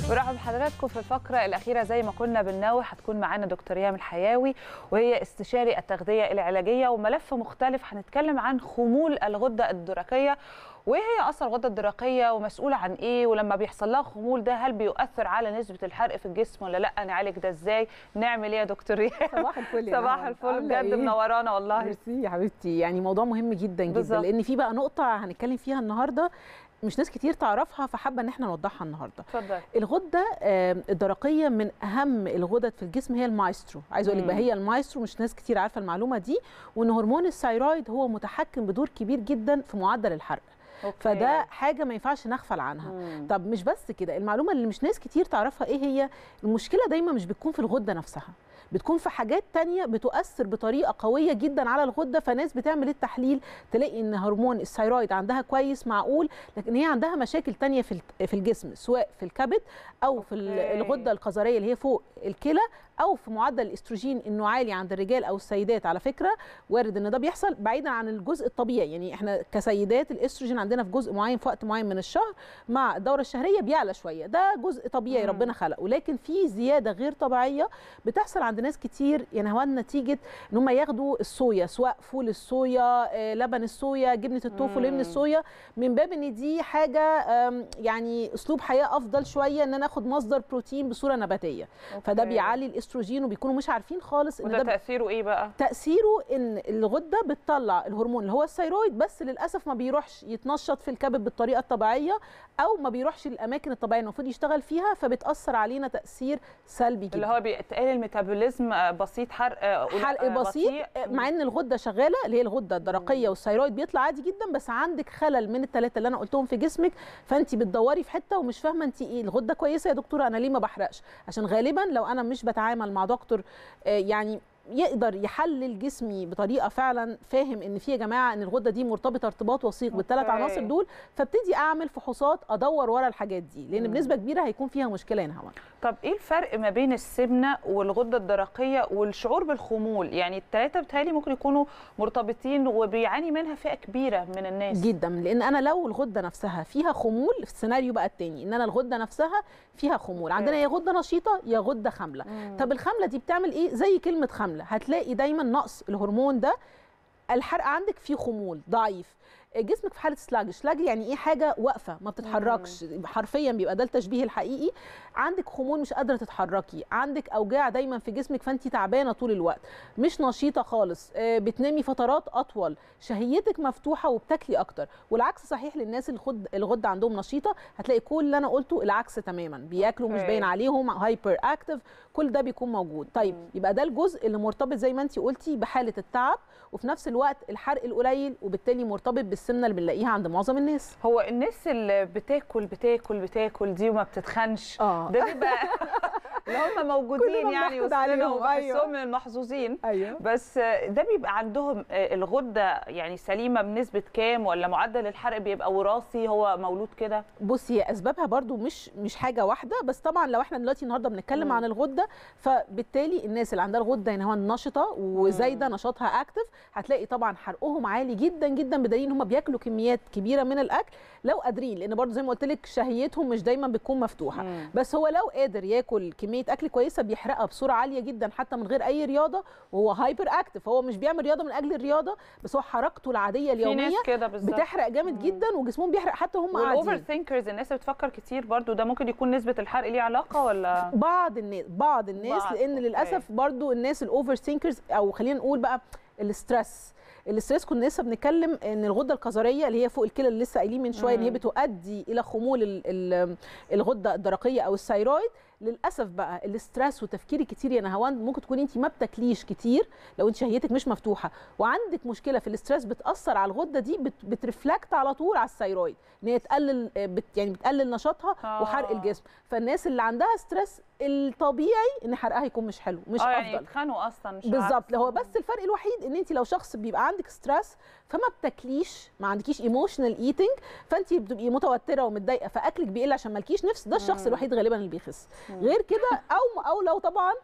برحب بحضراتكم في الفقرة الأخيرة زي ما كنا بننوه هتكون معانا دكتور يام الحياوي وهي استشاري التغذية العلاجية وملف مختلف هنتكلم عن خمول الغدة الدرقية وايه هي اصلا الغده الدرقيه ومسؤوله عن ايه ولما بيحصل لها خمول ده هل بيؤثر على نسبه الحرق في الجسم ولا لا نعالج ده ازاي نعمل ايه يا دكتور ريان صباح الفل يا صباح نهى. الفل عاملة بجد إيه؟ منورانا والله ميرسي يا حبيبتي يعني موضوع مهم جدا جدا بالظبط. لان في بقى نقطه هنتكلم فيها النهارده مش ناس كتير تعرفها فحابه ان احنا نوضحها النهارده اتفضل الغده آه، الدرقيه من اهم الغدد في الجسم هي المايسترو عايزه اقول لك مم. بقى هي المايسترو مش ناس كتير عارفه المعلومه دي وان هرمون الثايرويد هو متحكم بدور كبير جدا في معدل الحرق أوكي. فده حاجه ما ينفعش نغفل عنها مم. طب مش بس كده المعلومه اللي مش ناس كتير تعرفها ايه هي المشكله دايما مش بتكون في الغده نفسها بتكون في حاجات تانية بتؤثر بطريقه قويه جدا على الغده فناس بتعمل التحليل تلاقي ان هرمون الثايرويد عندها كويس معقول لكن هي عندها مشاكل تانية في الت- في الجسم سواء في الكبد او في ال- أوكي. الغده القذريه اللي هي فوق الكلى او في معدل الاستروجين انه عالي عند الرجال او السيدات على فكره وارد ان ده بيحصل بعيدا عن الجزء الطبيعي يعني احنا كسيدات الاستروجين عندنا في جزء معين في وقت معين من الشهر مع الدوره الشهريه بيعلى شويه ده جزء طبيعي مم. ربنا خلقه لكن في زياده غير طبيعيه بتحصل عند ناس كتير يعني هو نتيجه ان هم ياخدوا الصويا سواء فول الصويا آه، لبن الصويا جبنه التوفو مم. لبن الصويا من باب ان دي حاجه آم، يعني اسلوب حياه افضل شويه ان انا اخد مصدر بروتين بصوره نباتيه فده أوكي. بيعلي الاستروجين وبيكونوا مش عارفين خالص ان وده ده تاثيره ايه بقى تاثيره ان الغده بتطلع الهرمون اللي هو الثيرويد بس للاسف ما بيروحش يتنشط في الكبد بالطريقه الطبيعيه او ما بيروحش للاماكن الطبيعيه المفروض يشتغل فيها فبتاثر علينا تاثير سلبي اللي جدا هو بيتقال الميتابوليزم آه، بسيط حرق آه، قليل- حرق آه، بسيط بطيء. مع ان الغده شغاله اللي هي الغده الدرقيه والثيرويد بيطلع عادي جدا بس عندك خلل من الثلاثه اللي انا قلتهم في جسمك فانت بتدوري في حته ومش فاهمه انت ايه الغده كويسه يا دكتوره انا ليه ما بحرقش عشان غالبا لو انا مش بتعامل مع دكتور آه، يعني يقدر يحلل جسمي بطريقه فعلا فاهم ان في يا جماعه ان الغده دي مرتبطه ارتباط وثيق بالثلاث أوكي. عناصر دول فابتدي اعمل فحوصات ادور ورا الحاجات دي لان مم. بنسبه كبيره هيكون فيها مشكله هنا هوا طب ايه الفرق ما بين السمنه والغده الدرقيه والشعور بالخمول يعني الثلاثه بتهيألي ممكن يكونوا مرتبطين وبيعاني منها فئه كبيره من الناس جدا لان انا لو الغده نفسها فيها خمول في السيناريو بقى التاني ان انا الغده نفسها فيها خمول أوكي. عندنا يا غده نشيطه يا غده خامله مم. طب الخامله دي بتعمل ايه زي كلمه خامله هتلاقي دايما نقص الهرمون ده الحرق عندك فيه خمول ضعيف جسمك في حاله سلاج سلاج يعني ايه حاجه واقفه ما بتتحركش حرفيا بيبقى ده التشبيه الحقيقي عندك خمول مش قادره تتحركي عندك اوجاع دايما في جسمك فانت تعبانه طول الوقت مش نشيطه خالص آه، بتنامي فترات اطول شهيتك مفتوحه وبتاكلي اكتر والعكس صحيح للناس اللي الخد الغده عندهم نشيطه هتلاقي كل اللي انا قلته العكس تماما بياكلوا مش أوكي. باين عليهم هايبر اكتف كل ده بيكون موجود طيب مم. يبقى ده الجزء اللي مرتبط زي ما انت قلتي بحاله التعب وفي نفس الوقت الحرق القليل وبالتالي مرتبط بالسمنه اللي بنلاقيها عند معظم الناس هو الناس اللي بتاكل بتاكل بتاكل دي وما بتتخنش اه ده بيبقى اللي هم موجودين كلنا يعني بنحقد وسطنا عليهم، وبحسهم أيوة. من المحظوظين ايوه بس ده بيبقى عندهم الغده يعني سليمه بنسبه كام ولا معدل الحرق بيبقى وراثي هو مولود كده بصي هي اسبابها برضو مش مش حاجه واحده بس طبعا لو احنا دلوقتي النهارده بنتكلم مم. عن الغده فبالتالي الناس اللي عندها الغده يعني هو نشطه وزايده نشاطها اكتف هتلاقي طبعا حرقهم عالي جدا جدا بدليل ان هم بياكلوا كميات كبيره من الاكل لو قادرين لان برضو زي ما قلت لك شهيتهم مش دايما بتكون مفتوحه مم. بس هو لو قادر ياكل كميه اكل كويسه بيحرقها بسرعه عاليه جدا حتى من غير اي رياضه وهو هايبر اكتف هو مش بيعمل رياضه من اجل الرياضه بس هو حركته العاديه في ناس اليوميه كده بالظبط بتحرق جامد جدا وجسمهم بيحرق حتى هم والاوفر قاعدين ثينكرز الناس اللي بتفكر كتير برضو ده ممكن يكون نسبه الحرق ليه علاقه ولا بعض الناس بعض الناس بعض، لان أوكي. للاسف برضو الناس الاوفر ثينكرز او خلينا نقول بقى الاسترس الاسترس كنا لسه بنتكلم ان الغده الكظريه اللي هي فوق الكلى اللي لسه قايلين من شويه ان هي مم. بتؤدي الى خمول ال- ال- الغده الدرقيه او الثيرويد للاسف بقى الاسترس وتفكير كتير يا نهاوند ممكن تكوني انت ما بتاكليش كتير لو انت شهيتك مش مفتوحه وعندك مشكله في الاسترس بتاثر على الغده دي بت بترفلكت على طول على الثيرويد ان هي تقلل بت يعني بتقلل نشاطها آه. وحرق الجسم فالناس اللي عندها ستريس الطبيعي ان حرقها يكون مش حلو مش اه يعني افضل يتخانقوا اصلا مش بالظبط عكس. هو بس الفرق الوحيد ان انت لو شخص بيبقى عندك ستريس فما بتاكليش ما عندكيش ايموشنال ايتنج فانت بتبقي متوتره ومتضايقه فاكلك بيقل عشان مالكيش نفس ده الشخص مم. الوحيد غالبا اللي بيخس مم. غير كده او او لو طبعا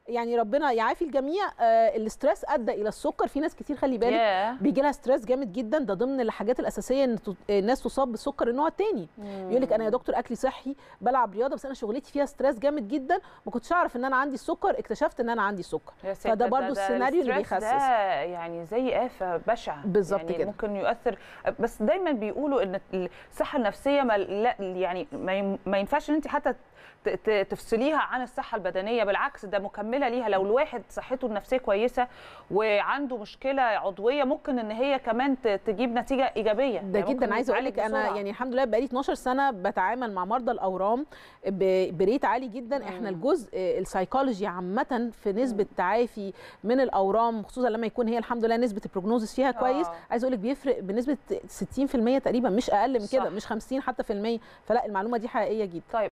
يعني ربنا يعافي الجميع آه الاسترس ادى الى السكر في ناس كتير خلي بالك ياه. بيجي لها ستريس جامد جدا ده ضمن الحاجات الاساسيه ان ت- الناس تصاب بالسكر النوع الثاني يقول لك انا يا دكتور اكلي صحي بلعب رياضه بس انا شغلتي فيها ستريس جامد جدا ما كنتش اعرف ان انا عندي السكر اكتشفت ان انا عندي السكر يا فده ساتر، برضو ده السيناريو اللي الستريس بيخسس. ده يعني زي آفة بشعة بالظبط يعني كده. ممكن يؤثر بس دايما بيقولوا ان الصحة النفسية ما لا يعني ما ين- ما ينفعش ان انت حتى ت- ت- تفصليها عن الصحة البدنية بالعكس ده مكملة ليها لو الواحد صحته النفسية كويسة وعنده مشكلة عضوية ممكن ان هي كمان ت- تجيب نتيجة إيجابية ده يعني ممكن جدا عايزه اقول يتعالج لك انا بسرعة. يعني الحمد لله بقالي 12 سنه بتعامل مع مرضى الاورام ب- بريت عالي جدا احنا الجزء السايكولوجي عامه في نسبه تعافي من الاورام خصوصا لما يكون هي الحمد لله نسبه البروجنوزس فيها كويس آه. عايزه اقول لك بيفرق بنسبه 60% تقريبا مش اقل من كده صح. مش 50 حتى في المية فلا المعلومه دي حقيقيه جدا طيب